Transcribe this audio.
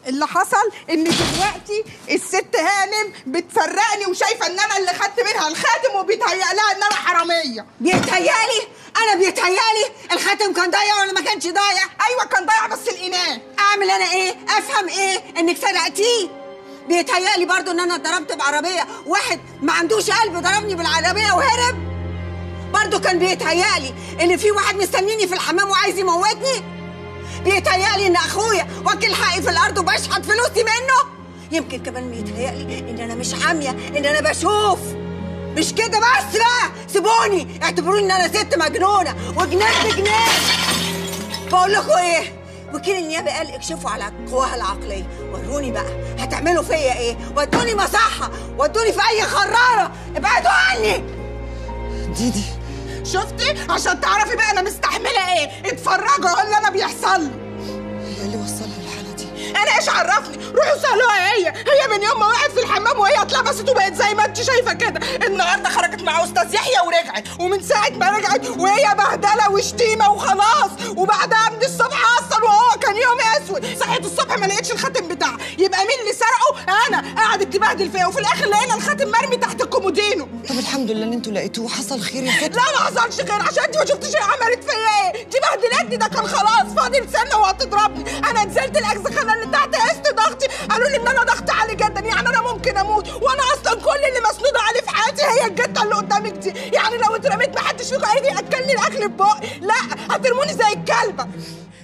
اللي حصل ان دلوقتي الست هانم بتفرقني وشايفه ان انا اللي خدت منها الخاتم وبيتهيأ لها ان انا حراميه بيتهيألي انا بيتهيألي الخاتم كان ضايع ولا ما كانش ضايع ايوه كان ضايع بس لقيناه اعمل انا ايه افهم ايه انك سرقتيه بيتهيألي برضو ان انا اتضربت بعربيه واحد ما عندوش قلب ضربني بالعربيه وهرب برضو كان بيتهيألي ان في واحد مستنيني في الحمام وعايز يموتني بيتهيألي ان اخويا واكل حقي في الارض وبشحت فلوسي منه يمكن كمان بيتهيألي ان انا مش عاميه ان انا بشوف مش كده بس بقى سيبوني اعتبروني ان انا ست مجنونه وجنان بجنان بقول لكم ايه وكيل النيابه قال اكشفوا على قواها العقليه وروني بقى هتعملوا فيا ايه ودوني مصحه ودوني في اي خراره ابعدوا عني ديدي شفتي عشان تعرفي بقى انا مستحمله ايه اتفرجوا على اللي انا بيحصل لي هي اللي وصلها للحاله دي انا ايش عرفني روحوا سالوها هي هي من يوم ما وقعت في الحمام وهي اتلبست وبقت زي ما انت شايفه كده النهارده خرجت مع استاذ يحيى ورجعت ومن ساعه ما رجعت وهي بهدله وشتيمه وخلاص وبعدها من الصبح اصلا وهو كان يوم اسود صحيت الصبح ما لقيتش الخاتم بتاعها يبقى مين اللي سرقه انا قعدت تبهدل فيا وفي الاخر لقينا الخاتم مرمي تحت الكومودينو طب الحمد لله ان انتوا لقيتوه حصل خير يا ست لا ما حصلش غير عشان انت ما شفتيش هي عملت فيا ايه دي بهدلتني ده كان خلاص فاضل سنه وهتضربني انا نزلت الاجزخانه اللي تحت قست ضغطي قالوا لي ان انا ضغطي عالي جدا يعني انا ممكن اموت وانا اصلا كل اللي مسنوده عليه في حياتي هي الجته اللي قدامك دي يعني لو اترميت ما حدش فيكم هيجي ياكلني الاكل في بقي لا هترموني زي الكلبه